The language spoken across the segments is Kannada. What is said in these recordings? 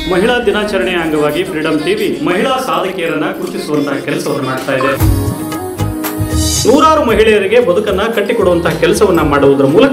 ಮಹಿಳಾ ದಿನಾಚರಣೆಯ ಅಂಗವಾಗಿ ಫ್ರೀಡಂ ಟಿವಿ ಮಹಿಳಾ ಸಾಧಕಿಯರನ್ನ ಗುರುತಿಸುವಂತಹ ಕೆಲಸವನ್ನು ಮಾಡ್ತಾ ಇದೆ ನೂರಾರು ಮಹಿಳೆಯರಿಗೆ ಬದುಕನ್ನ ಕಟ್ಟಿಕೊಡುವಂತಹ ಕೆಲಸವನ್ನ ಮಾಡುವುದರ ಮೂಲಕ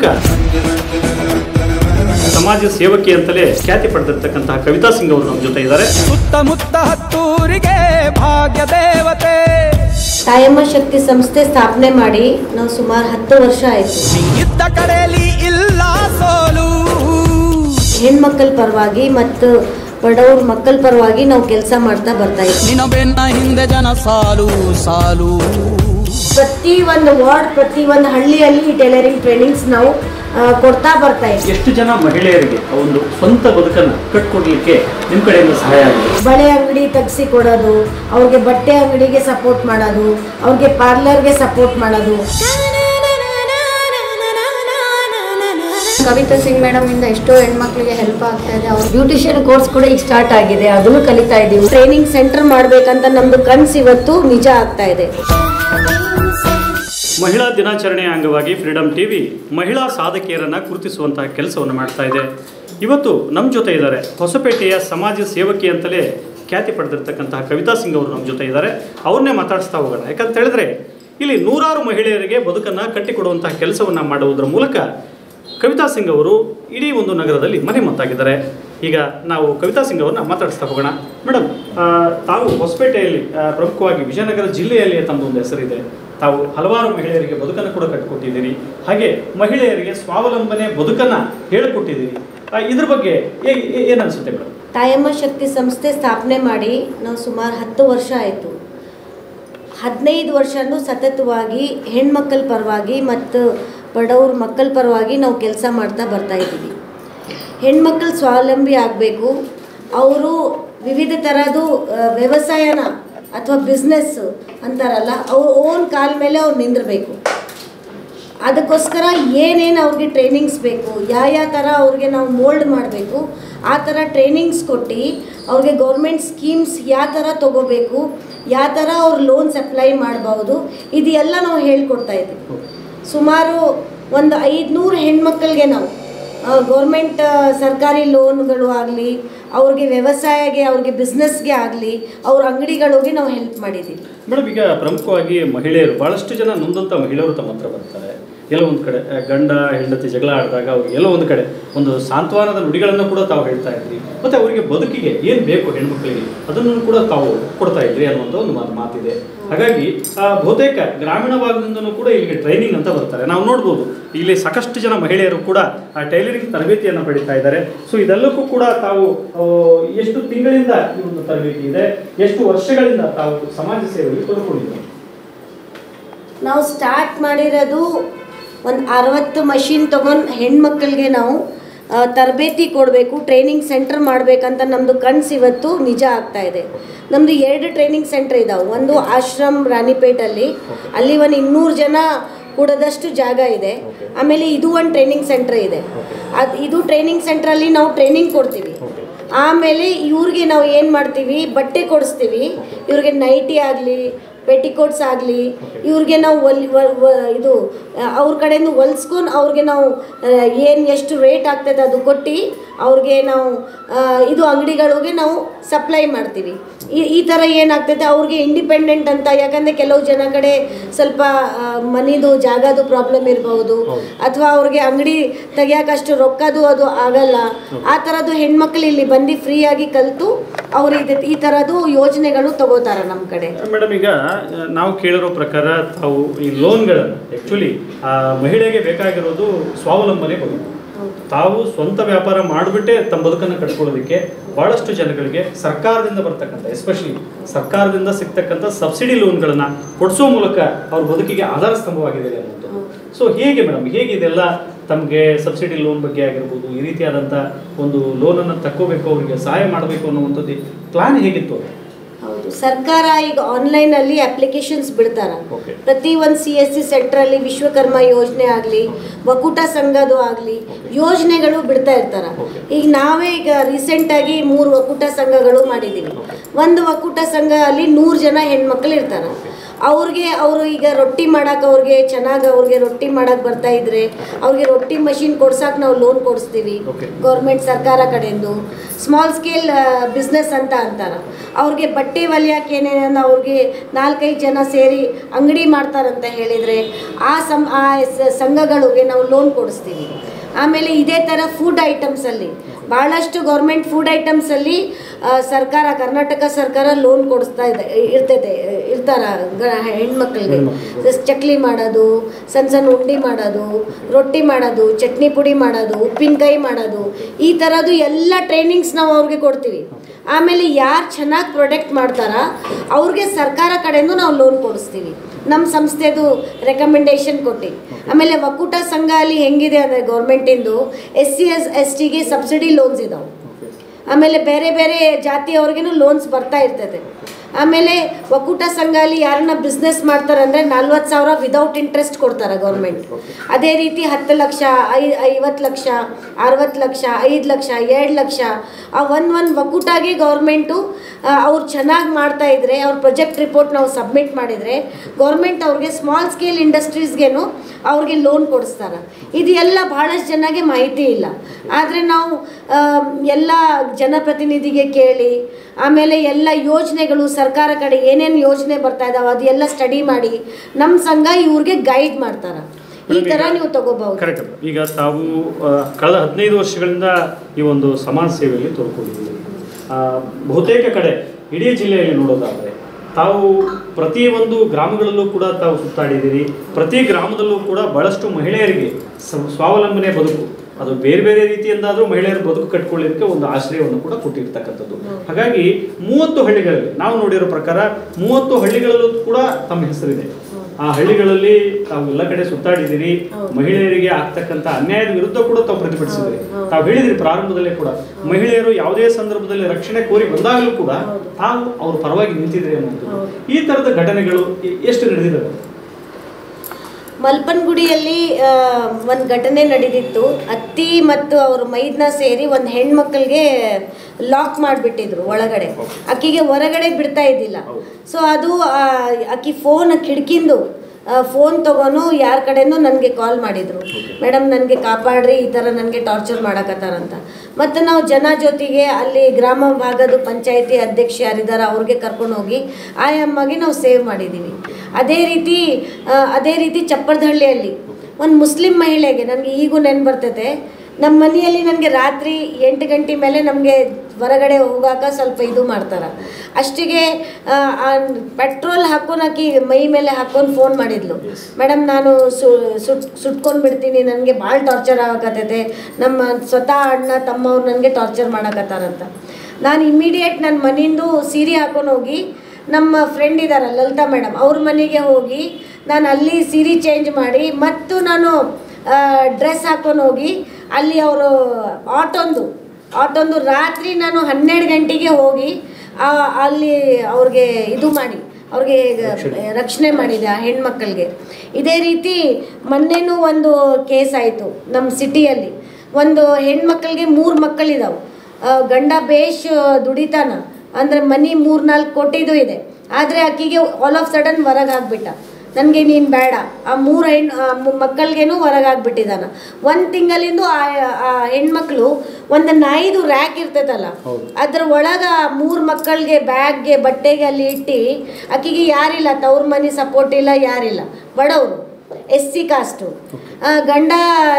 ಸಮಾಜ ಸೇವಕಿ ಅಂತಲೇ ಖ್ಯಾತಿ ಪಡೆದಿರ್ತಕ್ಕಂತಹ ಕವಿತಾ ಸಿಂಗ್ ಅವರು ನಮ್ಮ ಜೊತೆ ಇದ್ದಾರೆ ಸುತ್ತಮುತ್ತ ಹತ್ತೂರಿಗೆ ಭಾಗ್ಯ ದೇವತೆ ತಾಯಮ್ಮ ಶಕ್ತಿ ಸಂಸ್ಥೆ ಸ್ಥಾಪನೆ ಮಾಡಿ ನಾವು ಸುಮಾರು ಹತ್ತು ವರ್ಷ ಆಯಿತು ಇದ್ದ ಕಡೆಯಲ್ಲಿ ಇಲ್ಲ ಸೋಲು ಹೆಣ್ಮಕ್ಕಳ ಪರವಾಗಿ ಮತ್ತು ಬಡವ್ರ ಮಕ್ಕಳ ಪರವಾಗಿ ನಾವು ಕೆಲಸ ಮಾಡ್ತಾ ಬರ್ತಾ ಇದ್ವಿ ನಿನ್ನ ಬೆನ್ನ ಹಿಂದೆ ಜನ ಸಾಲು ಸಾಲು ಪ್ರತಿ ಒಂದು ವಾರ್ಡ್ ಪ್ರತಿ ಒಂದು ಹಳ್ಳಿಯಲ್ಲಿ ಟೈಲರಿಂಗ್ ಟ್ರೈನಿಂಗ್ಸ್ ನಾವು ಆ, ಕೊಡ್ತಾ ಬರ್ತಾ ಇದ್ವಿ ಎಷ್ಟು ಜನ ಮಹಿಳೆಯರಿಗೆ ಆ ಒಂದು ಸ್ವಂತ ಬದುಕನ್ನ ಕಟ್ಕೊಡ್ಲಿಕ್ಕೆ ನಿಮ್ ಕಡೆಯಿಂದ ಸಹಾಯ ಆಗಿದೆ ಬಳೆ ಅಂಗಡಿ ತೆಗ್ಸಿ ಕೊಡೋದು ಅವ್ರಿಗೆ ಬಟ್ಟೆ ಅಂಗಡಿಗೆ ಸಪೋರ್ಟ್ ಮಾಡೋದು ಅವ್ರಿಗೆ ಪಾರ್ಲರ್ಗೆ ಸಪೋರ್ಟ್ ಮಾಡೋದು ಕವಿತಾ ಸಿಂಗ್ ಮೇಡಮ್ ಇಂದ ಎಷ್ಟೋ ಹೆಣ್ಮಕ್ಳಿಗೆ ಹೆಲ್ಪ್ ಆಗ್ತಾ ಇದೆ ಅವ್ರು ಬ್ಯೂಟಿಷಿಯನ್ ಕೋರ್ಸ್ ಕೂಡ ಈಗ ಸ್ಟಾರ್ಟ್ ಆಗಿದೆ ಅದನ್ನು ಕಲಿತಾ ಇದ್ದೀವಿ ಟ್ರೈನಿಂಗ್ ಸೆಂಟರ್ ಮಾಡ್ಬೇಕಂತ ನಮ್ದು ಕನ್ಸು ಇವತ್ತು ನಿಜ ಆಗ್ತಾ ಇದೆ ಮಹಿಳಾ ದಿನಾಚರಣೆಯ ಅಂಗವಾಗಿ ಫ್ರೀಡಂ ಟಿವಿ ಮಹಿಳಾ ಸಾಧಕಿಯರನ್ನ ಗುರುತಿಸುವಂತಹ ಕೆಲಸವನ್ನು ಮಾಡ್ತಾ ಇದೆ ಇವತ್ತು ನಮ್ಮ ಜೊತೆ ಇದ್ದಾರೆ ಹೊಸಪೇಟೆಯ ಸಮಾಜ ಸೇವಕಿ ಅಂತಲೇ ಖ್ಯಾತಿ ಪಡೆದಿರ್ತಕ್ಕಂತಹ ಕವಿತಾ ಸಿಂಗ್ ಅವರು ನಮ್ಮ ಜೊತೆ ಇದ್ದಾರೆ ಅವ್ರನ್ನೇ ಮಾತಾಡಿಸ್ತಾ ಹೋಗೋಣ ಯಾಕಂತ ಹೇಳಿದ್ರೆ ಇಲ್ಲಿ ನೂರಾರು ಮಹಿಳೆಯರಿಗೆ ಬದುಕನ್ನು ಕಟ್ಟಿಕೊಡುವಂತಹ ಕೆಲಸವನ್ನು ಮಾಡುವುದರ ಮೂಲಕ ಕವಿತಾ ಸಿಂಗ್ ಅವರು ಇಡೀ ಒಂದು ನಗರದಲ್ಲಿ ಮನೆ ಮತ್ತಾಗಿದ್ದಾರೆ ಈಗ ನಾವು ಕವಿತಾ ಸಿಂಗ್ ಅವ್ರನ್ನ ಮಾತಾಡಿಸ್ತಾ ಹೋಗೋಣ ಮೇಡಮ್ ಆ, ತಾವು ಹೊಸಪೇಟೆಯಲ್ಲಿ ಆ, ಪ್ರಮುಖವಾಗಿ ವಿಜಯನಗರ ಜಿಲ್ಲೆಯಲ್ಲಿ ತಮ್ಮದೊಂದು ಹೆಸರಿದೆ ತಾವು ಹಲವಾರು ಮಹಿಳೆಯರಿಗೆ ಬದುಕನ್ನು ಕೂಡ ಕಟ್ಟಿಕೊಟ್ಟಿದ್ದೀರಿ ಹಾಗೆ ಮಹಿಳೆಯರಿಗೆ ಸ್ವಾವಲಂಬನೆ ಬದುಕನ್ನು ಹೇಳಿಕೊಟ್ಟಿದ್ದೀರಿ ಆ, ಇದ್ರ ಬಗ್ಗೆ ಏ- ಏ- ಏನ್ ಅನ್ಸುತ್ತೆ ಮೇಡಮ್ ತಾಯಮ್ಮ ಶಕ್ತಿ ಸಂಸ್ಥೆ ಸ್ಥಾಪನೆ ಮಾಡಿ ನಾವು ಸುಮಾರು ಹತ್ತು ವರ್ಷ ಆಯಿತು ಹದಿನೈದು ವರ್ಷನೂ ಸತತವಾಗಿ ಹೆಣ್ಮಕ್ಕಳ ಪರವಾಗಿ ಮತ್ತು ಬಡವ್ರ ಮಕ್ಕಳ ಪರವಾಗಿ ನಾವು ಕೆಲಸ ಮಾಡ್ತಾ ಬರ್ತಾ ಇದ್ದೀವಿ ಹೆಣ್ಮಕ್ಳು ಸ್ವಾವಲಂಬಿ ಆಗಬೇಕು ಅವರು ವಿವಿಧ ಥರದ್ದು ಆ, ವ್ಯವಸಾಯನ ಅಥವಾ ಬಿಸ್ನೆಸ್ ಅಂತಾರಲ್ಲ ಅವ್ರ ಓನ್ ಕಾಲ ಮೇಲೆ ಅವ್ರು ನಿಂದಿರಬೇಕು ಅದಕ್ಕೋಸ್ಕರ ಏನೇನು ಅವ್ರಿಗೆ ಟ್ರೈನಿಂಗ್ಸ್ ಬೇಕು ಯಾವ ಯಾವ ಥರ ಅವ್ರಿಗೆ ನಾವು ಮೋಲ್ಡ್ ಮಾಡಬೇಕು ಆ ಥರ ಟ್ರೈನಿಂಗ್ಸ್ ಕೊಟ್ಟು ಅವ್ರಿಗೆ ಗೌರ್ಮೆಂಟ್ ಸ್ಕೀಮ್ಸ್ ಯಾವ ಥರ ತೊಗೋಬೇಕು ಯಾವ ಥರ ಅವ್ರು ಲೋನ್ಸ್ ಅಪ್ಲೈ ಮಾಡ್ಬೋದು ಇದೆಲ್ಲ ನಾವು ಹೇಳ್ಕೊಡ್ತಾ ಇದ್ದೀವಿ ಸುಮಾರು ಒಂದು ಐದುನೂರು ಹೆಣ್ಮಕ್ಳಿಗೆ ನಾವು ಗೌರ್ಮೆಂಟ್ ಸರ್ಕಾರಿ ಲೋನ್ಗಳು ಆಗಲಿ ಅವ್ರಿಗೆ ವ್ಯವಸಾಯಗೆ ಅವ್ರಿಗೆ ಬಿಸ್ನೆಸ್ಗೆ ಆಗಲಿ ಅವ್ರ ಅಂಗಡಿಗಳಿಗೆ ನಾವು ಹೆಲ್ಪ್ ಮಾಡಿದ್ದೀವಿ ಮೇಡಮ್ ಈಗ ಪ್ರಮುಖವಾಗಿ ಮಹಿಳೆಯರು ಬಹಳಷ್ಟು ಜನ ನೊಂದಂಥ ಮಹಿಳೆಯರು ತಮ್ಮ ಹತ್ರ ಬರ್ತಾರೆ ಎಲ್ಲೋ ಒಂದು ಕಡೆ ಆ, ಗಂಡ ಹೆಂಡತಿ ಜಗಳ ಆಡಿದಾಗ ಅವ್ರಿಗೆ ಎಲ್ಲೋ ಒಂದು ಕಡೆ ಒಂದು ಸಾಂತ್ವನದ ನುಡಿಗಳನ್ನು ಕೂಡ ತಾವು ಹೇಳ್ತಾ ಇದ್ರಿ ಮತ್ತೆ ಅವರಿಗೆ ಬದುಕಿಗೆ ಏನು ಬೇಕು ಹೆಣ್ಮಕ್ಳಿಗೆ ಅದನ್ನು ಕೂಡ ತಾವು ಕೊಡ್ತಾ ಇದ್ರಿ ಅನ್ನುವಂಥ ಒಂದು ಮಾತು ಮಾತಿದೆ ಹಾಗಾಗಿ ಆ, ಬಹುತೇಕ ಗ್ರಾಮೀಣ ಭಾಗದಿಂದನೂ ಕೂಡ ಇಲ್ಲಿಗೆ ಟ್ರೈನಿಂಗ್ ಅಂತ ಬರ್ತಾರೆ ನಾವು ನೋಡ್ಬೋದು ಇಲ್ಲಿ ಸಾಕಷ್ಟು ಜನ ಮಹಿಳೆಯರು ಕೂಡ ಆ ಟೈಲರಿಂಗ್ ತರಬೇತಿಯನ್ನು ಪಡಿತಾ ಇದ್ದಾರೆ ಸೊ ಇದೆಲ್ಲಕ್ಕೂ ಕೂಡ ತಾವು ಆ, ಎಷ್ಟು ತಿಂಗಳಿಂದ ಈ ಒಂದು ತರಬೇತಿ ಇದೆ ಎಷ್ಟು ವರ್ಷಗಳಿಂದ ತಾವು ಸಮಾಜ ಸೇವೆಯಲ್ಲಿ ತೊಡಕೊಂಡಿದ್ದೀರಿ ನಾವು ಸ್ಟಾರ್ಟ್ ಮಾಡಿರೋದು ಒಂದು ಅರವತ್ತು ಮಷಿನ್ ತೊಗೊಂಡು ಹೆಣ್ಮಕ್ಳಿಗೆ ನಾವು ಆ, ತರಬೇತಿ ಕೊಡಬೇಕು ಟ್ರೈನಿಂಗ್ ಸೆಂಟರ್ ಮಾಡಬೇಕಂತ ನಮ್ಮದು ಕನಸು ಇವತ್ತು ನಿಜ ಆಗ್ತಾ ಇದೆ ನಮ್ಮದು ಎರಡು ಟ್ರೈನಿಂಗ್ ಸೆಂಟರ್ ಇದಾವೆ ಒಂದು ಆಶ್ರಮ್ ರಾಣಿಪೇಟಲ್ಲಿ ಅಲ್ಲಿ ಒಂದು ಇನ್ನೂರು ಜನ ಕೂಡದಷ್ಟು ಜಾಗ ಇದೆ ಆಮೇಲೆ ಇದು ಒಂದು ಟ್ರೈನಿಂಗ್ ಸೆಂಟರ್ ಇದೆ ಅದು ಇದು ಟ್ರೈನಿಂಗ್ ಸೆಂಟ್ರಲ್ಲಿ ನಾವು ಟ್ರೈನಿಂಗ್ ಕೊಡ್ತೀವಿ ಆಮೇಲೆ ಇವ್ರಿಗೆ ನಾವು ಏನು ಮಾಡ್ತೀವಿ ಬಟ್ಟೆ ಕೊಡಿಸ್ತೀವಿ ಇವ್ರಿಗೆ ನೈಟಿ ಆಗಲಿ ಪೆಟಿಕೋಟ್ಸ್ ಆಗಲಿ ಇವ್ರಿಗೆ ನಾವು ಒಲ್ ವ- ವ- ಇದು ಆ, ಅವ್ರ ಕಡೆಯಿಂದ ಹೊಲ್ಸ್ಕೊಂಡು ಅವ್ರಿಗೆ ನಾವು ಏನು ಎಷ್ಟು ರೇಟ್ ಆಗ್ತದೆ ಅದು ಕೊಟ್ಟು ಅವ್ರಿಗೆ ನಾವು ಆ, ಇದು ಅಂಗಡಿಗಳಿಗೆ ನಾವು ಸಪ್ಲೈ ಮಾಡ್ತೀವಿ ಈ ಈ ಥರ ಏನಾಗ್ತದೆ ಅವ್ರಿಗೆ ಇಂಡಿಪೆಂಡೆಂಟ್ ಅಂತ ಯಾಕಂದರೆ ಕೆಲವು ಜನ ಕಡೆ ಸ್ವಲ್ಪ ಆ, ಮನಿದು ಜಾಗದು ಪ್ರಾಬ್ಲಮ್ ಇರಬಹುದು ಅಥವಾ ಅವ್ರಿಗೆ ಅಂಗಡಿ ತೆಗಿಯೋಕಷ್ಟು ರೊಕ್ಕದು ಅದು ಆಗಲ್ಲ ಆ ಥರದ್ದು ಹೆಣ್ಮಕ್ಳು ಇಲ್ಲಿ ಬಂದು ಫ್ರೀಯಾಗಿ ಕಲಿತು ಅವ್ರು ಇದು ಈ ಥರದ್ದು ಯೋಜನೆಗಳು ತಗೋತಾರೆ ನಮ್ಮ ಕಡೆ ಮೇಡಮ್ ಈಗ ಆ, ನಾವು ಕೇಳಿರೋ ಪ್ರಕಾರ ತಾವು ಈ ಲೋನ್ಗಳನ್ನು ಆ್ಯಕ್ಚುಲಿ ಆ ಮಹಿಳೆಗೆ ಬೇಕಾಗಿರೋದು ಸ್ವಾವಲಂಬನೆ ಬದುಕು ತಾವು ಸ್ವಂತ ವ್ಯಾಪಾರ ಮಾಡಿಬಿಟ್ಟೆ ತಮ್ಮ ಬದುಕನ್ನು ಕಟ್ಕೊಳ್ಳೋದಕ್ಕೆ ಬಹಳಷ್ಟು ಜನಗಳಿಗೆ ಸರ್ಕಾರದಿಂದ ಬರ್ತಕ್ಕಂಥ ಎಸ್ಪೆಷಲಿ ಸರ್ಕಾರದಿಂದ ಸಿಗ್ತಕ್ಕಂಥ ಸಬ್ಸಿಡಿ ಲೋನ್ಗಳನ್ನು ಕೊಡಿಸೋ ಮೂಲಕ ಅವ್ರ ಬದುಕಿಗೆ ಆಧಾರ ಸ್ತಂಭವಾಗಿದೆ ಅನ್ನೋದು ಸೊ ಹೇಗೆ ಮೇಡಮ್ ಹೇಗೆ ಇದೆಲ್ಲ ತಮಗೆ ಸಬ್ಸಿಡಿ ಲೋನ್ ಬಗ್ಗೆ ಆಗಿರ್ಬೋದು ಈ ರೀತಿಯಾದಂಥ ಒಂದು ಲೋನನ್ನು ತಕ್ಕೋಬೇಕು ಅವರಿಗೆ ಸಹಾಯ ಮಾಡಬೇಕು ಅನ್ನುವಂಥದ್ದು ಪ್ಲಾನ್ ಹೇಗಿತ್ತು ಅದು? ಹೌದು ಸರ್ಕಾರ ಈಗ ಆನ್ಲೈನಲ್ಲಿ ಅಪ್ಲಿಕೇಶನ್ಸ್ ಬಿಡ್ತಾರ Okay. ಪ್ರತಿ ಒಂದು ಸಿ ಎಸ್ ಸಿ ಸೆಂಟ್ರಲ್ಲಿ ವಿಶ್ವಕರ್ಮ ಯೋಜನೆ ಆಗಲಿ ಒಕ್ಕೂಟ ಸಂಘದ್ದು ಆಗಲಿ ಯೋಜನೆಗಳು ಬಿಡ್ತಾ ಇರ್ತಾರ Okay. ಈಗ ನಾವೇ ಈಗ ರೀಸೆಂಟಾಗಿ ಮೂರು ಒಕ್ಕೂಟ ಸಂಘಗಳು ಮಾಡಿದ್ದೀವಿ ಒಂದು ಒಕ್ಕೂಟ ಸಂಘ ಅಲ್ಲಿ ನೂರು ಜನ ಹೆಣ್ಮಕ್ಳು ಇರ್ತಾರೆ ಅವ್ರಿಗೆ ಅವರು ಈಗ ರೊಟ್ಟಿ ಮಾಡಕ್ಕೆ ಅವ್ರಿಗೆ ಚೆನ್ನಾಗಿ ಅವ್ರಿಗೆ ರೊಟ್ಟಿ ಮಾಡಕ್ಕೆ ಬರ್ತಾ ಇದ್ರೆ ಅವ್ರಿಗೆ ರೊಟ್ಟಿ ಮಷಿನ್ ಕೊಡ್ಸಕ್ಕೆ ನಾವು ಲೋನ್ ಕೊಡಿಸ್ತೀವಿ Okay. ಗೌರ್ಮೆಂಟ್ ಸರ್ಕಾರ ಕಡೆಯಿಂದ ಸ್ಮಾಲ್ ಸ್ಕೇಲ್ ಬಿಸ್ನೆಸ್ ಅಂತ ಅಂತಾರೆ ಅವ್ರಿಗೆ ಬಟ್ಟೆ ಹೊಲಿಯಕ್ಕೆ ಏನೇನು ಅವ್ರಿಗೆ ನಾಲ್ಕೈದು ಜನ ಸೇರಿ ಅಂಗಡಿ ಮಾಡ್ತಾರಂತ ಹೇಳಿದರೆ ಆ ಸಂ ಆ ಸ- ಸಂಘಗಳಿಗೆ ನಾವು ಲೋನ್ ಕೊಡಿಸ್ತೀವಿ ಆಮೇಲೆ ಇದೇ ಥರ ಫುಡ್ ಐಟಮ್ಸಲ್ಲಿ ಭಾಳಷ್ಟು ಗೌರ್ಮೆಂಟ್ ಫುಡ್ ಐಟಮ್ಸಲ್ಲಿ ಆ, ಸರ್ಕಾರ ಕರ್ನಾಟಕ ಸರ್ಕಾರ ಲೋನ್ ಕೊಡಿಸ್ತಾ ಇದೆ ಇರ್ತೈತೆ ಇರ್ತಾರ ಗ ಹೆಣ್ಮಕ್ಳಿಗೆ ಚಕ್ಲಿ ಮಾಡೋದು ಸಣ್ಣ ಸಣ್ಣ ಉಂಡಿ ಮಾಡೋದು ರೊಟ್ಟಿ ಮಾಡೋದು ಚಟ್ನಿ ಪುಡಿ ಮಾಡೋದು ಉಪ್ಪಿನಕಾಯಿ ಮಾಡೋದು ಈ ಥರದ್ದು ಎಲ್ಲ ಟ್ರೈನಿಂಗ್ಸ್ ನಾವು ಅವ್ರಿಗೆ ಕೊಡ್ತೀವಿ ಆಮೇಲೆ ಯಾರು ಚೆನ್ನಾಗಿ ಪ್ರೊಡಕ್ಟ್ ಮಾಡ್ತಾರ ಅವ್ರಿಗೆ ಸರ್ಕಾರ ಕಡೆಯಿಂದ ನಾವು ಲೋನ್ ಕೊಡಿಸ್ತೀವಿ ನಮ್ಮ ಸಂಸ್ಥೆದು ರೆಕಮೆಂಡೇಶನ್ ಕೊಟ್ಟು ಆಮೇಲೆ ಒಕ್ಕೂಟ ಸಂಘ ಅಲ್ಲಿ ಹೆಂಗಿದೆ ಅಂದರೆ ಗೌರ್ಮೆಂಟಿಂದು ಎಸ್ ಸಿ ಎಸ್ ಎಸ್ ಟಿಗೆ ಸಬ್ಸಿಡಿ ಲೋನ್ಸ್ ಇದಾವೆ ಆಮೇಲೆ ಬೇರೆ ಬೇರೆ ಜಾತಿಯವ್ರಿಗೂ ಲೋನ್ಸ್ ಬರ್ತಾ ಇರ್ತದೆ ಆಮೇಲೆ ಒಕ್ಕೂಟ ಸಂಘ ಅಲ್ಲಿ ಯಾರನ್ನ ಬಿಸ್ನೆಸ್ ಮಾಡ್ತಾರೆ ಅಂದರೆ ನಲ್ವತ್ತು ಸಾವಿರ ವಿದೌಟ್ ಇಂಟ್ರೆಸ್ಟ್ ಕೊಡ್ತಾರೆ ಗೌರ್ಮೆಂಟ್ ಅದೇ ರೀತಿ ಹತ್ತು ಲಕ್ಷ ಐ ಐವತ್ತು ಲಕ್ಷ ಅರವತ್ತು ಲಕ್ಷ ಐದು ಲಕ್ಷ ಎರಡು ಲಕ್ಷ ಆ ಒಂದು ಒಂದು ಒಕ್ಕೂಟಾಗಿ ಗೌರ್ಮೆಂಟು ಅವ್ರು ಚೆನ್ನಾಗಿ ಮಾಡ್ತಾ ಇದ್ರೆ ಅವ್ರ ಪ್ರೊಜೆಕ್ಟ್ ರಿಪೋರ್ಟ್ ನಾವು ಸಬ್ಮಿಟ್ ಮಾಡಿದರೆ ಗೌರ್ಮೆಂಟ್ ಅವ್ರಿಗೆ ಸ್ಮಾಲ್ ಸ್ಕೇಲ್ ಇಂಡಸ್ಟ್ರೀಸ್ಗೇನು ಅವ್ರಿಗೆ ಲೋನ್ ಕೊಡಿಸ್ತಾರೆ ಇದು ಎಲ್ಲ ಭಾಳಷ್ಟು ಜನಗೆ ಮಾಹಿತಿ ಇಲ್ಲ ಆದರೆ ನಾವು ಆ, ಎಲ್ಲ ಜನಪ್ರತಿನಿಧಿಗೆ ಕೇಳಿ ಆಮೇಲೆ ಎಲ್ಲ ಯೋಜನೆಗಳು ಸರ್ಕಾರ ಕಡೆ ಏನೇನು ಯೋಜನೆ ಬರ್ತಾ ಇದಾವೆ ಅದೆಲ್ಲ ಸ್ಟಡಿ ಮಾಡಿ ನಮ್ಮ ಸಂಘ ಇವ್ರಿಗೆ ಗೈಡ್ ಮಾಡ್ತಾರೆ ಈ ಥರ ನೀವು ತಗೋಬಹುದು ಕರೆಕ್ಟ್ ಈಗ ತಾವು ಆ, ಕಳೆದ ಹದಿನೈದು ವರ್ಷಗಳಿಂದ ಈ ಒಂದು ಸಮಾಜ ಸೇವೆಯಲ್ಲಿ ತೊಡ್ಕೊಂಡಿದ್ದೀವಿ ಆ, ಬಹುತೇಕ ಕಡೆ ಇಡೀ ಜಿಲ್ಲೆಯಲ್ಲಿ ನೋಡೋದಾದರೆ ತಾವು ಪ್ರತಿ ಒಂದು ಗ್ರಾಮಗಳಲ್ಲೂ ಕೂಡ ತಾವು ಸುತ್ತಾಡಿದ್ದೀರಿ ಪ್ರತಿ ಗ್ರಾಮದಲ್ಲೂ ಕೂಡ ಬಹಳಷ್ಟು ಮಹಿಳೆಯರಿಗೆ ಸ- ಸ್ವಾವಲಂಬನೆ ಬದುಕು ಅದು ಬೇರೆ ಬೇರೆ ರೀತಿಯಿಂದಾದರೂ ಮಹಿಳೆಯರು ಬದುಕು ಕಟ್ಕೊಳ್ಳೋದಕ್ಕೆ ಒಂದು ಆಶ್ರಯವನ್ನು ಕೂಡ ಕೊಟ್ಟಿರ್ತಕ್ಕಂಥದ್ದು ಹಾಗಾಗಿ ಮೂವತ್ತು ಹಳ್ಳಿಗಳಲ್ಲಿ ನಾವು ನೋಡಿರೋ ಪ್ರಕಾರ ಮೂವತ್ತು ಹಳ್ಳಿಗಳಲ್ಲೂ ಕೂಡ ತಮ್ಮ ಹೆಸರಿದೆ ಆ ಹಳ್ಳಿಗಳಲ್ಲಿ ತಾವು ಎಲ್ಲ ಕಡೆ ಸುತ್ತಾಡಿದಿರಿ ಮಹಿಳೆಯರಿಗೆ ಆಗ್ತಕ್ಕಂಥ ಅನ್ಯಾಯದ ವಿರುದ್ಧ ಕೂಡ ತಾವು ಪ್ರತಿಭಟಿಸಿದಿರಿ ತಾವು ಹೇಳಿದ್ರಿ ಪ್ರಾರಂಭದಲ್ಲೇ ಕೂಡ ಮಹಿಳೆಯರು ಯಾವುದೇ ಸಂದರ್ಭದಲ್ಲಿ ರಕ್ಷಣೆ ಕೋರಿ ಬಂದಾಗಲೂ ಕೂಡ ತಾವು ಅವ್ರ ಪರವಾಗಿ ನಿಂತಿದ್ರಿ ಅನ್ನೋದು ಈ ತರದ ಘಟನೆಗಳು ಎ- ಎಷ್ಟು ನಡೆದಿದ್ದಾವೆ ಮಲ್ಪನ್ಗುಡಿಯಲ್ಲಿ ಒಂದು ಘಟನೆ ನಡೆದಿತ್ತು ಅತ್ತಿ ಮತ್ತು ಅವ್ರ ಮೈದ್ನ ಸೇರಿ ಒಂದು ಹೆಣ್ಮಕ್ಳಿಗೆ ಲಾಕ್ ಮಾಡಿಬಿಟ್ಟಿದ್ರು ಒಳಗಡೆ ಆಕಿಗೆ ಹೊರಗಡೆ ಬಿಡ್ತಾ ಇದ್ದಿಲ್ಲ ಸೊ ಅದು ಆ, ಆಕಿ ಫೋನ್ ಕಿಡ್ಕಿಂದು ಫೋನ್ ತಗೊಂಡು ಯಾರ ಕಡೆನೂ ನನಗೆ ಕಾಲ್ ಮಾಡಿದರು ಮೇಡಮ್ ನನಗೆ ಕಾಪಾಡ್ರಿ ಈ ಥರ ನನಗೆ ಟಾರ್ಚರ್ ಮಾಡಕತ್ತಾರಂತ ಮತ್ತು ನಾವು ಜನ ಜೊತೆಗೆ ಅಲ್ಲಿ ಗ್ರಾಮ ಭಾಗದ ಪಂಚಾಯತಿ ಅಧ್ಯಕ್ಷ ಯಾರಿದ್ದಾರೆ ಅವ್ರಿಗೆ ಕರ್ಕೊಂಡು ಹೋಗಿ ಆ ಅಮ್ಮಗೆ ನಾವು ಸೇವ್ ಮಾಡಿದ್ದೀವಿ ಅದೇ ರೀತಿ ಆ, ಅದೇ ರೀತಿ ಚಪ್ಪರದಹಳ್ಳಿಯಲ್ಲಿ ಒಂದು ಮುಸ್ಲಿಂ ಮಹಿಳೆಗೆ ನನಗೆ ಈಗೂ ನೆನ್ಪು ಬರ್ತೈತೆ ನಮ್ಮ ಮನೆಯಲ್ಲಿ ನನಗೆ ರಾತ್ರಿ ಎಂಟು ಗಂಟೆ ಮೇಲೆ ನಮಗೆ ಹೊರಗಡೆ ಹೋಗಾಕ ಸ್ವಲ್ಪ ಇದು ಮಾಡ್ತಾರೆ ಅಷ್ಟಿಗೆ ಪೆಟ್ರೋಲ್ ಹಾಕ್ಕೊಳಕಿ ಮೈ ಮೇಲೆ ಹಾಕ್ಕೊಂಡು ಫೋನ್ ಮಾಡಿದ್ಲು ಮೇಡಮ್ ನಾನು ಸು ಸುಟ್ ಸುಟ್ಕೊಂಡು ಬಿಡ್ತೀನಿ ನನಗೆ ಭಾಳ ಟಾರ್ಚರ್ ಆಗಕತ್ತೈತೆ ನಮ್ಮ ಸ್ವತಃ ಅಣ್ಣ ತಮ್ಮವ್ರು ನನಗೆ ಟಾರ್ಚರ್ ಮಾಡಕತ್ತಾರಂತ ನಾನು ಇಮ್ಮಿಡಿಯೇಟ್ ನನ್ನ ಮನೆಯಿಂದ ಸೀರೆ ಹಾಕೊಂಡು ಹೋಗಿ ನಮ್ಮ ಫ್ರೆಂಡ್ ಇದ್ದಾರಲ್ಲ ಲಲಿತಾ ಮೇಡಮ್ ಅವ್ರ ಮನೆಗೆ ಹೋಗಿ ನಾನು ಅಲ್ಲಿ ಸೀರೆ ಚೇಂಜ್ ಮಾಡಿ ಮತ್ತು ನಾನು ಡ್ರೆಸ್ ಹಾಕೊಂಡು ಹೋಗಿ ಅಲ್ಲಿ ಅವರು ಆಟೊಂದು ಆಟೊಂದು ರಾತ್ರಿ ನಾನು ಹನ್ನೆರಡು ಗಂಟೆಗೆ ಹೋಗಿ ಆ, ಅಲ್ಲಿ ಅವ್ರಿಗೆ ಇದು ಮಾಡಿ ಅವ್ರಿಗೆ ರಕ್ಷಣೆ ಮಾಡಿದೆ ಆ ಹೆಣ್ಮಕ್ಳಿಗೆ ಇದೇ ರೀತಿ ಮೊನ್ನೆನೂ ಒಂದು ಕೇಸ್ ಆಯಿತು ನಮ್ಮ ಸಿಟಿಯಲ್ಲಿ ಒಂದು ಹೆಣ್ಮಕ್ಳಿಗೆ ಮೂರು ಮಕ್ಕಳಿದಾವೆ ಗಂಡ ಬೇಷ್ ದುಡಿತಾನ ಅಂದರೆ ಮನಿ ಮೂರು ನಾಲ್ಕು ಕೋಟಿದು ಇದೆ ಆದರೆ ಆಕಿಗೆ ಆಲ್ ಆಫ್ ಸಡನ್ ಹೊರಗೆ ಹಾಕ್ಬಿಟ್ಟ ನನಗೆ ನೀನು ಬೇಡ ಆ ಮೂರು ಹೆಣ್ಣು ಆ ಮು- ಮಕ್ಕಳಿಗೇನು ಹೊರಗೆ ಹಾಕ್ಬಿಟ್ಟಿದ್ದಾನ ಒಂದು ತಿಂಗಳಿಂದ ಆ ಆ ಹೆಣ್ಮಕ್ಳು ಒಂದು ನಾಯಿದು ರ್ಯಾಕ್ ಇರ್ತೈತಲ್ಲ ಅದ್ರ ಒಳಗೆ ಮೂರು ಮಕ್ಕಳಿಗೆ ಬ್ಯಾಗ್ಗೆ ಬಟ್ಟೆಗೆ ಅಲ್ಲಿ ಇಟ್ಟು ಆಕಿಗೆ ಯಾರಿಲ್ಲ ತವ್ರ ಮನೆ ಸಪೋರ್ಟ್ ಇಲ್ಲ ಯಾರಿಲ್ಲ ಬಡವರು ಎಸ್ ಸಿ ಕಾಸ್ಟು ಗಂಡ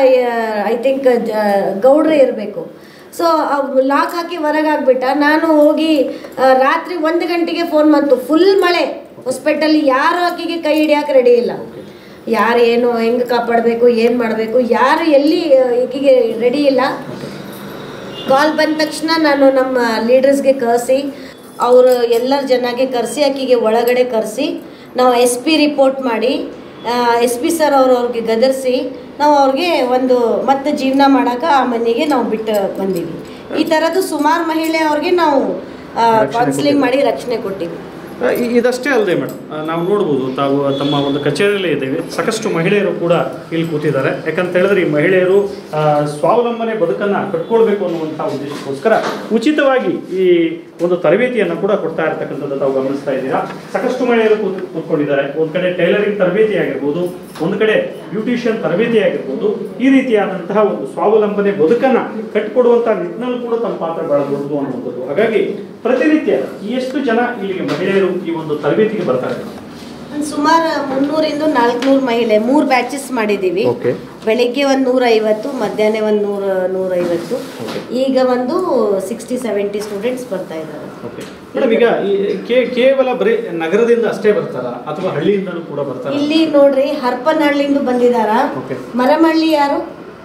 ಐ ಥಿಂಕ್ ಗೌಡ್ರೆ ಇರಬೇಕು ಸೊ ಲಾಕ್ ಹಾಕಿ ಹೊರಗೆ ಹಾಕ್ಬಿಟ್ಟ ನಾನು ಹೋಗಿ ಆ, ರಾತ್ರಿ ಒಂದು ಗಂಟೆಗೆ ಫೋನ್ ಬಂತು ಫುಲ್ ಮಳೆ ಹಾಸ್ಪಿಟಲ್ಲಿ ಯಾರು ಆಕಿಗೆ ಕೈ ಹಿಡಿಯೋಕೆ ರೆಡಿ ಇಲ್ಲ ಯಾರು ಏನು ಹೆಂಗೆ ಕಾಪಾಡಬೇಕು ಏನು ಮಾಡಬೇಕು ಯಾರು ಎಲ್ಲಿ ಆ, ಈಕಿಗೆ ರೆಡಿ ಇಲ್ಲ ಕಾಲ್ ಬಂದ ತಕ್ಷಣ ನಾನು ನಮ್ಮ ಲೀಡರ್ಸ್ಗೆ ಕರೆಸಿ ಅವರು ಎಲ್ಲರ ಜನಗೆ ಕರೆಸಿ ಆಕಿಗೆ ಒಳಗಡೆ ಕರೆಸಿ ನಾವು ಎಸ್ ಪಿ ರಿಪೋರ್ಟ್ ಮಾಡಿ ಎಸ್ ಪಿ ಸರ್ ಅವ್ರು ಅವ್ರಿಗೆ ಗದರಿಸಿ ನಾವು ಅವ್ರಿಗೆ ಒಂದು ಮತ್ತೆ ಜೀವನ ಮಾಡೋಕೆ ಆ ಮನೆಗೆ ನಾವು ಬಿಟ್ಟು ಬಂದೀವಿ ಈ ಥರದ್ದು ಸುಮಾರು ಮಹಿಳೆ ಅವ್ರಿಗೆ ನಾವು ಕೌನ್ಸಿಲಿಂಗ್ ಮಾಡಿ ರಕ್ಷಣೆ ಕೊಟ್ಟಿವಿ ಆ, ಇ- ಇದಷ್ಟೇ ಅಲ್ಲದೆ ಮೇಡಮ್ ನಾವು ನೋಡ್ಬೋದು ತಾವು ತಮ್ಮ ಒಂದು ಕಚೇರಿಯಲ್ಲೇ ಇದ್ದೇವೆ ಸಾಕಷ್ಟು ಮಹಿಳೆಯರು ಕೂಡ ಇಲ್ಲಿ ಕೂತಿದ್ದಾರೆ ಯಾಕಂತ ಹೇಳಿದ್ರೆ ಈ ಮಹಿಳೆಯರು ಆ, ಸ್ವಾವಲಂಬನೆ ಬದುಕನ್ನು ಕಟ್ಕೊಳ್ಬೇಕು ಅನ್ನುವಂಥ ಉದ್ದೇಶಕ್ಕೋಸ್ಕರ ಉಚಿತವಾಗಿ ಈ ಒಂದು ತರಬೇತಿಯನ್ನು ಕೂಡ ಕೊಡ್ತಾ ಇರ್ತಕ್ಕಂಥದ್ದು ತಾವು ಗಮನಿಸ್ತಾ ಇದ್ದೀರಾ ಸಾಕಷ್ಟು ಮಹಿಳೆಯರು ಕೂತ್ ಕೂತ್ಕೊಂಡಿದ್ದಾರೆ ಒಂದು ಕಡೆ ಟೈಲರಿಂಗ್ ತರಬೇತಿ ಆಗಿರ್ಬೋದು ಒಂದು ಕಡೆ ಬ್ಯೂಟಿಷಿಯನ್ ತರಬೇತಿ ಆಗಿರ್ಬೋದು ಈ ರೀತಿಯಾದಂತಹ ಒಂದು ಸ್ವಾವಲಂಬನೆ ಬದುಕನ್ನ ಕಟ್ಟಿಕೊಡುವಂತಹ ನಿಟ್ಟಿನಲ್ಲಿ ಕೂಡ ತಮ್ಮ ಪಾತ್ರ ಬಹಳ ದೊಡ್ಡದು ಅನ್ನುವಂಥದ್ದು ಹಾಗಾಗಿ ಪ್ರತಿನಿತ್ಯ ಎಷ್ಟು ಜನ ಇಲ್ಲಿಗೆ ಮಹಿಳೆಯರು ಈ ಒಂದು ತರಬೇತಿಗೆ ಬರ್ತಾರೆ ಒಂದು ಸುಮಾರು ಮುನ್ನೂರಿಂದ ನಾಲ್ಕುನೂರು ಮಹಿಳೆ ಮೂರು ಬ್ಯಾಚಸ್ ಮಾಡಿದ್ದೀವಿ Okay. ಬೆಳಿಗ್ಗೆ ಒಂದು ನೂರ ಐವತ್ತು ಮಧ್ಯಾಹ್ನ ಒಂದು ನೂರ ನೂರೈವತ್ತು ಈಗ ಒಂದು ಸಿಕ್ಸ್ಟಿ ಸೆವೆಂಟಿ ಸ್ಟೂಡೆಂಟ್ಸ್ ಬರ್ತಾ ಇದ್ದಾರೆ ಮೇಡಮ್ ಈಗ ಈ ಕೇ- ಕೇವಲ ಬರೀ ನಗರದಿಂದ ಅಷ್ಟೇ ಬರ್ತಾರ ಅಥವಾ ಹಳ್ಳಿಯಿಂದಲೂ ಕೂಡ ಬರ್ತಾರ ಇಲ್ಲಿ ನೋಡ್ರಿ ಹರ್ಪನಹಳ್ಳಿಂದ ಬಂದಿದಾರ Okay. ಮರಮಳ್ಳಿ ಯಾರು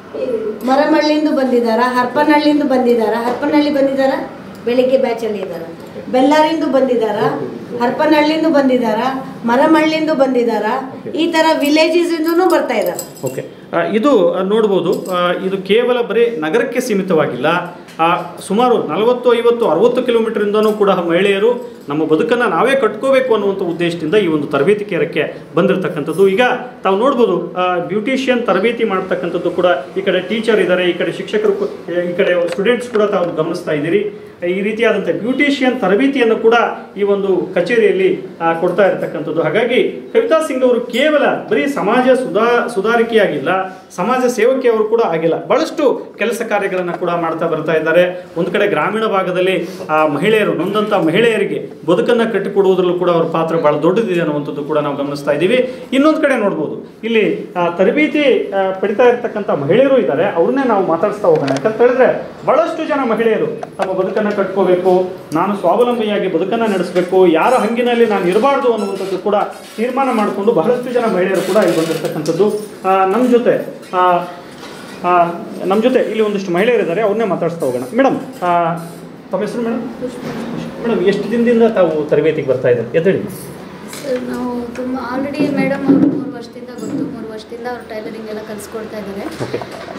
ಮರಮಳ್ಳಿಂದ ಬಂದಿದಾರ ಹರ್ಪನಹಳ್ಳಿಂದ ಬಂದಿದಾರ ಹರ್ಪನಹಳ್ಳಿ ಬಂದಿದಾರ ಬೆಳಿಗ್ಗೆ ಬ್ಯಾಚ್ ಅಲ್ಲಿ ಇದಾರ ಬೆಳ್ಳಾರಿಂದ ಬಂದಿದಾರ ಹರ್ಪನಹಳ್ಳಿಂದ ಬಂದಿದಾರ ಮರಮಳ್ಳಿಂದ ಬಂದಿದಾರ ಈ ತರ ವಿಲೇಜಸ್ ಇಂದನೂ ಬರ್ತಾ ಇದಾರೆ ಓಕೆ ಆ, ಇದು ಆ, ನೋಡ್ಬೋದು ಆ, ಇದು ಕೇವಲ ಬರೀ ನಗರಕ್ಕೆ ಸೀಮಿತವಾಗಿಲ್ಲ ಆ, ಸುಮಾರು ನಲವತ್ತು ಐವತ್ತು ಅರವತ್ತು ಕಿಲೋಮೀಟರಿಂದನೂ ಕೂಡ ಮಹಿಳೆಯರು ನಮ್ಮ ಬದುಕನ್ನು ನಾವೇ ಕಟ್ಕೋಬೇಕು ಅನ್ನುವಂಥ ಉದ್ದೇಶದಿಂದ ಈ ಒಂದು ತರಬೇತಿ ಕೇರಕ್ಕೆ ಬಂದಿರತಕ್ಕಂಥದ್ದು ಈಗ ತಾವು ನೋಡ್ಬೋದು ಬ್ಯೂಟಿಷಿಯನ್ ತರಬೇತಿ ಮಾಡ್ತಕ್ಕಂಥದ್ದು ಕೂಡ ಈ ಕಡೆ ಟೀಚರ್ ಇದ್ದಾರೆ ಈ ಕಡೆ ಶಿಕ್ಷಕರು ಕು- ಈ ಕಡೆ ಸ್ಟೂಡೆಂಟ್ಸ್ ಕೂಡ ತಾವು ಗಮನಿಸ್ತಾ ಇದ್ದೀರಿ ಈ ರೀತಿಯಾದಂಥ ಬ್ಯೂಟಿಷಿಯನ್ ತರಬೇತಿಯನ್ನು ಕೂಡ ಈ ಒಂದು ಕಚೇರಿಯಲ್ಲಿ ಆ, ಕೊಡ್ತಾ ಇರತಕ್ಕಂಥದ್ದು ಹಾಗಾಗಿ ಕವಿತಾ ಸಿಂಗ್ ಅವರು ಕೇವಲ ಬರೀ ಸಮಾಜ ಸುಧಾ ಸುಧಾರಿಕೆಯಾಗಿಲ್ಲ ಸಮಾಜ ಸೇವಕಿಯವರು ಕೂಡ ಆಗಿಲ್ಲ ಬಹಳಷ್ಟು ಕೆಲಸ ಕಾರ್ಯಗಳನ್ನು ಕೂಡ ಮಾಡ್ತಾ ಬರ್ತಾ ಇದ್ದಾರೆ ಒಂದು ಕಡೆ ಗ್ರಾಮೀಣ ಭಾಗದಲ್ಲಿ ಆ ಮಹಿಳೆಯರು ನೊಂದಂಥ ಮಹಿಳೆಯರಿಗೆ ಬದುಕನ್ನು ಕಟ್ಟಿಕೊಡುವುದರಲ್ಲೂ ಕೂಡ ಅವರ ಪಾತ್ರ ಬಹಳ ದೊಡ್ಡದಿದೆ ಅನ್ನುವಂಥದ್ದು ಕೂಡ ನಾವು ಗಮನಿಸ್ತಾ ಇದ್ದೀವಿ ಇನ್ನೊಂದು ಕಡೆ ನೋಡ್ಬೋದು ಇಲ್ಲಿ ಆ, ತರಬೇತಿ ಆ, ಪಡಿತಾ ಇರ್ತಕ್ಕಂಥ ಮಹಿಳೆಯರು ಇದ್ದಾರೆ ಅವ್ರನ್ನೇ ನಾವು ಮಾತಾಡಿಸ್ತಾ ಹೋಗೋಣ ಯಾಕಂತ ಹೇಳಿದ್ರೆ ಬಹಳಷ್ಟು ಜನ ಮಹಿಳೆಯರು ತಮ್ಮ ಬದುಕನ್ನು ಕಟ್ಕೋಬೇಕು ನಾನು ಸ್ವಾವಲಂಬಿಯಾಗಿ ಬದುಕನ್ನು ನಡೆಸಬೇಕು ಯಾರ ಹಂಗಿನಲ್ಲಿ ನಾನು ಇರಬಾರ್ದು ಅನ್ನುವಂಥದ್ದು ಕೂಡ ತೀರ್ಮಾನ ಮಾಡಿಕೊಂಡು ಬಹಳಷ್ಟು ಜನ ಮಹಿಳೆಯರು ಕೂಡ ಇಲ್ಲಿ ಬಂದಿರತಕ್ಕಂಥದ್ದು ನಮ್ಮ ಜೊತೆ ಆ, ಆ, ನಮ್ಮ ಜೊತೆ ಇಲ್ಲಿ ಒಂದಿಷ್ಟು ಮಹಿಳೆಯರಿದ್ದಾರೆ ಅವ್ರನ್ನೇ ಮಾತಾಡಿಸ್ತಾ ಹೋಗೋಣ ಮೇಡಮ್ ತಮ್ಮ ಹೆಸರು ಮೇಡಮ್ ಮೇಡಮ್ ಎಷ್ಟು ದಿನದಿಂದ ತಾವು ತರಬೇತಿಗೆ ಬರ್ತಾ ಇದ್ದಾರೆ ಎದ್ದೇಳಿ ಸರ್ ನಾವು ತುಂಬ ಆಲ್ರೆಡಿ ಮೇಡಮ್ ಅವರು ಮೂರು ವರ್ಷದಿಂದ ಗೊತ್ತು ಮೂರು ವರ್ಷದಿಂದ ಅವ್ರು ಟೈಲರಿಂಗ್ ಎಲ್ಲ ಕಲಿಸ್ಕೊಡ್ತಾ ಇದ್ದಾರೆ ಓಕೆ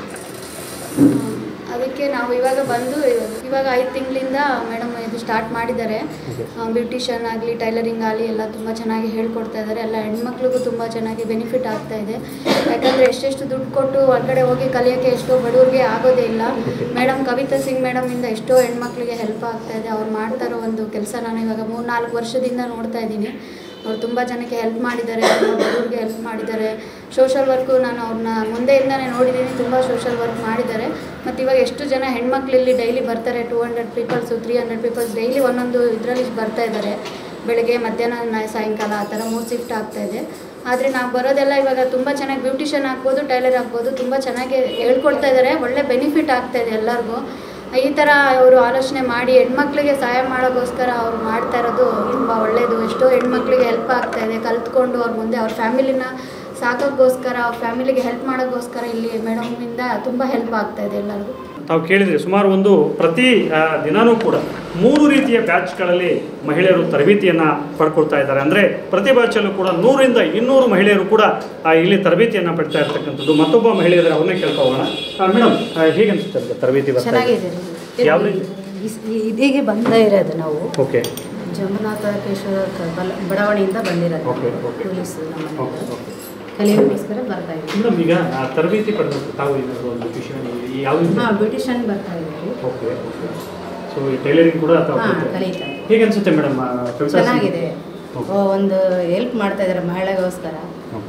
ಅದಕ್ಕೆ ನಾವು ಇವಾಗ ಬಂದು ಇವಾಗ ಐದು ತಿಂಗಳಿಂದ ಮೇಡಮ್ ಇದು ಸ್ಟಾರ್ಟ್ ಮಾಡಿದ್ದಾರೆ ಬ್ಯೂಟಿಷಿಯನ್ ಆಗಲಿ ಟೈಲರಿಂಗ್ ಆಗಲಿ ಎಲ್ಲ ತುಂಬ ಚೆನ್ನಾಗಿ ಹೇಳ್ಕೊಡ್ತಾ ಇದ್ದಾರೆ ಎಲ್ಲ ಹೆಣ್ಮಕ್ಳಿಗೂ ತುಂಬ ಚೆನ್ನಾಗಿ ಬೆನಿಫಿಟ್ ಆಗ್ತಾ ಇದೆ ಯಾಕಂದರೆ ಎಷ್ಟೆಷ್ಟು ದುಡ್ಡು ಕೊಟ್ಟು ಹೊರಗಡೆ ಹೋಗಿ ಕಲಿಯೋಕ್ಕೆ ಎಷ್ಟೋ ಬಡವ್ರಿಗೆ ಆಗೋದೇ ಇಲ್ಲ ಮೇಡಮ್ ಕವಿತಾ ಸಿಂಗ್ ಮೇಡಮಿಂದ ಎಷ್ಟೋ ಹೆಣ್ಮಕ್ಳಿಗೆ ಹೆಲ್ಪ್ ಆಗ್ತಾ ಇದೆ ಅವ್ರು ಮಾಡ್ತಾ ಇರೋ ಒಂದು ಕೆಲಸ ನಾನು ಇವಾಗ ಮೂರು ನಾಲ್ಕು ವರ್ಷದಿಂದ ನೋಡ್ತಾ ಇದ್ದೀನಿ ಅವ್ರು ತುಂಬ ಜನಕ್ಕೆ ಹೆಲ್ಪ್ ಮಾಡಿದ್ದಾರೆ ತುಂಬ ಬಡವ್ರಿಗೆ ಹೆಲ್ಪ್ ಮಾಡಿದ್ದಾರೆ ಸೋಷಲ್ ವರ್ಕು ನಾನು ಅವ್ರನ್ನ ಮುಂದೆಯಿಂದನೇ ನೋಡಿದ್ದೀನಿ ತುಂಬ ಸೋಷಲ್ ವರ್ಕ್ ಮಾಡಿದ್ದಾರೆ ಮತ್ತು ಇವಾಗ ಎಷ್ಟು ಜನ ಹೆಣ್ಮಕ್ಳು ಇಲ್ಲಿ ಡೈಲಿ ಬರ್ತಾರೆ two hundred peoples three hundred peoples daily ಒಂದೊಂದು ಇದರಲ್ಲಿ ಬರ್ತಾ ಇದ್ದಾರೆ ಬೆಳಗ್ಗೆ ಮಧ್ಯಾಹ್ನ ನ- ಸಾಯಂಕಾಲ ಆ ಥರ ಮೂರು ಶಿಫ್ಟ್ ಆಗ್ತಾ ಇದೆ ಆದರೆ ನಾವು ಬರೋದೆಲ್ಲ ಇವಾಗ ತುಂಬ ಚೆನ್ನಾಗಿ ಬ್ಯೂಟಿಷಿಯನ್ ಆಗ್ಬೋದು ಟೈಲರ್ ಆಗ್ಬೋದು ತುಂಬ ಚೆನ್ನಾಗಿ ಹೇಳ್ಕೊಡ್ತಾ ಇದ್ದಾರೆ ಒಳ್ಳೆ ಬೆನಿಫಿಟ್ ಆಗ್ತಾ ಇದೆ ಎಲ್ಲರಿಗೂ ಈ ಥರ ಅವರು ಆಲೋಚನೆ ಮಾಡಿ ಹೆಣ್ಮಕ್ಳಿಗೆ ಸಹಾಯ ಮಾಡೋಕ್ಕೋಸ್ಕರ ಅವ್ರು ಮಾಡ್ತಾ ಇರೋದು ತುಂಬ ಒಳ್ಳೆಯದು ಎಷ್ಟೋ ಹೆಣ್ಮಕ್ಳಿಗೆ ಹೆಲ್ಪ್ ಆಗ್ತಾ ಇದೆ ಕಲ್ತ್ಕೊಂಡು ಅವ್ರ ಮುಂದೆ ಅವ್ರ ಫ್ಯಾಮಿಲಿನ ಸಾಕೋಕ್ಕೋಸ್ಕರ ಅವ್ರ ಫ್ಯಾಮಿಲಿಗೆ ಹೆಲ್ಪ್ ಮಾಡೋಕ್ಕೋಸ್ಕರ ಇಲ್ಲಿ ಮೇಡಮಿಂದ ತುಂಬ ಹೆಲ್ಪ್ ಆಗ್ತಾ ಇದೆ ಎಲ್ಲರಿಗೂ ತಾವು ಕೇಳಿದ್ರೆ ಸುಮಾರು ಒಂದು ಪ್ರತಿ ಆ, ದಿನಾನೂ ಕೂಡ ಮೂರು ರೀತಿಯ ಬ್ಯಾಚ್ಗಳಲ್ಲಿ ಮಹಿಳೆಯರು ತರಬೇತಿಯನ್ನು ಪಡ್ಕೊಳ್ತಾ ಇದ್ದಾರೆ ಅಂದರೆ ಪ್ರತಿ ಬ್ಯಾಚಲ್ಲೂ ಕೂಡ ನೂರಿಂದ ಇನ್ನೂರು ಮಹಿಳೆಯರು ಕೂಡ ಆ, ಇಲ್ಲಿ ತರಬೇತಿಯನ್ನು ಪಡ್ತಾ ಇರ್ತಕ್ಕಂಥದ್ದು ಮತ್ತೊಬ್ಬ ಮಹಿಳೆಯರ ಅವ್ರನ್ನೇ ಕೇಳ್ತಾ ಹೋಗೋಣ ಮೇಡಮ್ ಹೇಗೆ ಅನಿಸುತ್ತೆ ನಿಮ್ಗೆ ತರಬೇತಿ ಬರ್ತಾ ಇದೆ? ಚೆನ್ನಾಗಿದೆ ಯಾವ ರೀತಿ ಇಸ್- ಇದೀಗ ಬಂದೇ ಇರೋದು ನಾವು ಓಕೆ ಜಂಬುನಾಥೇಶ್ವರ ಕ- ಬಲ- ಬಡಾವಣೆಯಿಂದ ಬಂದಿರೋದು ಓಕೆ, ಓಕೆ. ಟೂರಿಸ್ಟ್ ನಮ್ಮ ಓಕೆ ಓಕೆ ಕಲಿಯೋಕ್ಕೋಸ್ಕರ ಬರ್ತಾ ಇದ್ದೀವಿ ಮೇಡಮ್ ಈಗ ಆ, ತರಬೇತಿ ಪಡೆದಂಥ ತಾವು ಏನಾದರೂ ಒಂದು ವಿಷಯ ಯಾವ ರೀತಿ ಹಾಂ ಬ್ಯೂಟಿಷಿಯನ್ ಬರ್ತಾ ಇದ್ದೀವಿ ಓಕೆ ಓಕೆ ಸೊ ಈ ಟೈಲರಿಂಗ್ ಕೂಡ ತಾವು ಹಾಂ ಕಲಿತಾ- ಕಲಿತಾ ಇದ್ದೀವಿ. ಹೇಗೆ ಅನಿಸುತ್ತೆ ಮೇಡಮ್ ಚೆನ್ನಾಗಿದೆ ಓಕೆ. ಓ, ಒಂದು ಹೆಲ್ಪ್ ಮಾಡ್ತಾ ಇದ್ದಾರೆ ಮಹಿಳೆಗೋಸ್ಕರ ಓಕೆ.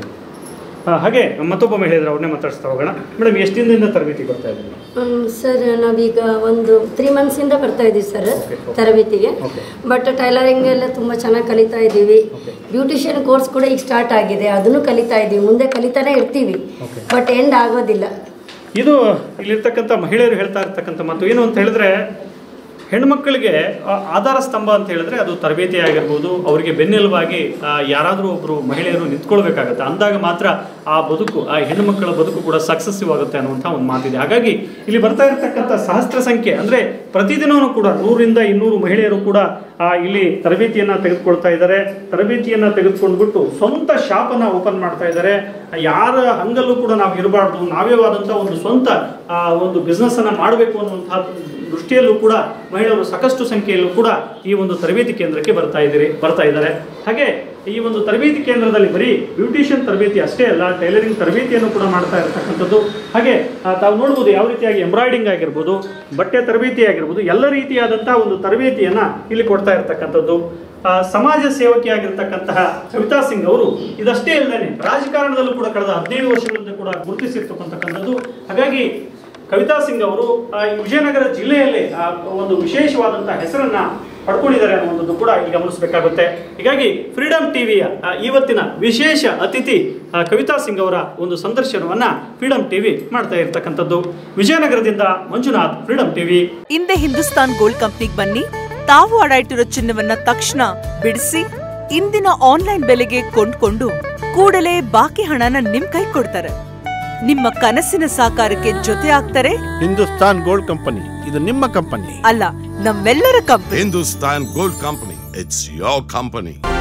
ಆ, ಹಾಗೆ ಮತ್ತೊಬ್ಬ ಮಹಿಳೆ ಇದ್ದಾರೆ ಅವ್ರನ್ನೇ ಮಾತಾಡಿಸ್ತಾ ಹೋಗೋಣ ಮೇಡಮ್ ಎಷ್ಟು ದಿನದಿಂದ ತರಬೇತಿ ಬರ್ತಾ ಇದ್ದೀವಿ ಸರ್ ನಾವೀಗ ಒಂದು ತ್ರೀ ಮಂತ್ಸಿಂದ ಬರ್ತಾ ಇದ್ದೀವಿ ಸರ್ Okay, okay. ತರಬೇತಿಗೆ Okay. ಬಟ್ ಟೈಲರಿಂಗ್ ಎಲ್ಲ ತುಂಬ ಚೆನ್ನಾಗಿ ಕಲಿತಾ ಇದ್ದೀವಿ Okay. ಬ್ಯೂಟಿಷಿಯನ್ ಕೋರ್ಸ್ ಕೂಡ ಈಗ ಸ್ಟಾರ್ಟ್ ಆಗಿದೆ ಅದನ್ನು ಕಲಿತಾ ಇದ್ದೀವಿ ಮುಂದೆ ಕಲಿತಾನೆ ಇರ್ತೀವಿ Okay. ಬಟ್ ಎಂಡ್ ಆಗೋದಿಲ್ಲ ಇದು ಇಲ್ಲಿರ್ತಕ್ಕಂಥ ಮಹಿಳೆಯರು ಹೇಳ್ತಾ ಇರ್ತಕ್ಕಂಥ ಮತ್ತು ಏನು ಅಂತ ಹೇಳಿದ್ರೆ ಹೆಣ್ಮಕ್ಳಿಗೆ ಆ, ಆಧಾರ ಸ್ತಂಭ ಅಂತ ಹೇಳಿದ್ರೆ ಅದು ತರಬೇತಿ ಆಗಿರ್ಬೋದು ಅವರಿಗೆ ಬೆನ್ನೆಲುಬಾಗಿ ಆ, ಯಾರಾದರೂ ಒಬ್ಬರು ಮಹಿಳೆಯರು ನಿಂತ್ಕೊಳ್ಬೇಕಾಗತ್ತೆ ಅಂದಾಗ ಮಾತ್ರ ಆ ಬದುಕು ಆ ಹೆಣ್ಣುಮಕ್ಕಳ ಬದುಕು ಕೂಡ ಸಕ್ಸಸ್ಸಿವ್ ಆಗುತ್ತೆ ಅನ್ನುವಂಥ ಒಂದು ಮಾತಿದೆ ಹಾಗಾಗಿ ಇಲ್ಲಿ ಬರ್ತಾ ಇರತಕ್ಕಂಥ ಸಹಸ್ರ ಸಂಖ್ಯೆ ಅಂದರೆ ಪ್ರತಿದಿನವೂ ಕೂಡ ನೂರಿಂದ ಇನ್ನೂರು ಮಹಿಳೆಯರು ಕೂಡ ಆ, ಇಲ್ಲಿ ತರಬೇತಿಯನ್ನು ತೆಗೆದುಕೊಳ್ತಾ ಇದ್ದಾರೆ ತರಬೇತಿಯನ್ನು ತೆಗೆದುಕೊಂಡ್ಬಿಟ್ಟು ಸ್ವಂತ ಶಾಪನ್ನು ಓಪನ್ ಮಾಡ್ತಾ ಇದ್ದಾರೆ ಯಾರ ಹಂಗಲ್ಲೂ ಕೂಡ ನಾವು ಇರಬಾರ್ದು ನಾವೇ ಆದಂಥ ಒಂದು ಸ್ವಂತ ಆ, ಒಂದು ಬಿಸ್ನೆಸ್ಸನ್ನು ಮಾಡಬೇಕು ಅನ್ನುವಂತಹ ದೃಷ್ಟಿಯಲ್ಲೂ ಕೂಡ ಮಹಿಳೆಯರು ಸಾಕಷ್ಟು ಸಂಖ್ಯೆಯಲ್ಲೂ ಕೂಡ ಈ ಒಂದು ತರಬೇತಿ ಕೇಂದ್ರಕ್ಕೆ ಬರ್ತಾ ಇದ್ದೀರಿ ಬರ್ತಾ ಇದ್ದಾರೆ ಹಾಗೆ ಈ ಒಂದು ತರಬೇತಿ ಕೇಂದ್ರದಲ್ಲಿ ಬರೀ ಬ್ಯೂಟಿಷಿಯನ್ ತರಬೇತಿ ಅಷ್ಟೇ ಅಲ್ಲ ಟೈಲರಿಂಗ್ ತರಬೇತಿಯನ್ನು ಕೂಡ ಮಾಡ್ತಾ ಇರತಕ್ಕಂಥದ್ದು ಹಾಗೆ ಆ, ತಾವು ನೋಡ್ಬೋದು ಯಾವ ರೀತಿಯಾಗಿ ಎಂಬ್ರಾಯ್ಡಿಂಗ್ ಆಗಿರ್ಬೋದು ಬಟ್ಟೆ ತರಬೇತಿ ಆಗಿರ್ಬೋದು ಎಲ್ಲ ರೀತಿಯಾದಂತಹ ಒಂದು ತರಬೇತಿಯನ್ನ ಇಲ್ಲಿ ಕೊಡ್ತಾ ಇರತಕ್ಕಂಥದ್ದು ಆ, ಸಮಾಜ ಸೇವಕಿಯಾಗಿರ್ತಕ್ಕಂತಹ ಕವಿತಾ ಸಿಂಗ್ ಅವರು ಇದಷ್ಟೇ ಅಲ್ಲದೆ ರಾಜಕಾರಣದಲ್ಲೂ ಕೂಡ ಕಳೆದ ಹದಿನೈದು ವರ್ಷಗಳಿಂದ ಕೂಡ ಗುರುತಿಸಿರ್ತಕ್ಕಂಥದ್ದು ಹಾಗಾಗಿ ಕವಿತಾ ಸಿಂಗ್ ಅವರು ಆ, ಈ ವಿಜಯನಗರ ಜಿಲ್ಲೆಯಲ್ಲಿ ಆ, ಒಂದು ವಿಶೇಷವಾದಂತಹ ಹೆಸರನ್ನ ಪಡ್ಕೊಂಡಿದ್ದಾರೆ ಅನ್ನುವಂಥದ್ದು ಕೂಡ ಇಲ್ಲಿ ಗಮನಿಸಬೇಕಾಗುತ್ತೆ ಹೀಗಾಗಿ ಫ್ರೀಡಮ್ ಟಿವಿಯ ಇವತ್ತಿನ ವಿಶೇಷ ಅತಿಥಿ ಆ, ಕವಿತಾ ಸಿಂಗ್ ಅವರ ಒಂದು ಸಂದರ್ಶನವನ್ನ ಫ್ರೀಡಮ್ ಟಿವಿ ಮಾಡ್ತಾ ಇರತಕ್ಕಂಥದ್ದು ವಿಜಯನಗರದಿಂದ ಮಂಜುನಾಥ್ ಫ್ರೀಡಮ್ ಟಿವಿ ಹಿಂದೆ ಹಿಂದೂಸ್ತಾನ್ ಗೋಲ್ಡ್ ಕಂಪ್ನಿಗೆ ಬನ್ನಿ ತಾವು ಅಡ ಇಟ್ಟಿರೋ ಚಿನ್ನವನ್ನ ತಕ್ಷಣ ಬಿಡಿಸಿ ಇಂದಿನ ಆನ್ಲೈನ್ ಬೆಲೆಗೆ ಕೊಂಡ್ಕೊಂಡು ಕೂಡಲೇ ಬಾಕಿ ಹಣನ ನಿಮ್ ಕೈ ಕೊಡ್ತಾರೆ ನಿಮ್ಮ ಕನಸಿನ ಸಾಕಾರಕ್ಕೆ ಜೊತೆ ಆಗ್ತಾರೆ ಹಿಂದೂಸ್ತಾನ್ ಗೋಲ್ಡ್ ಕಂಪನಿ ಇದು ನಿಮ್ಮ ಕಂಪನಿ ಅಲ್ಲ ನಮ್ಮೆಲ್ಲರ company Hindustan Gold Company. It's your company.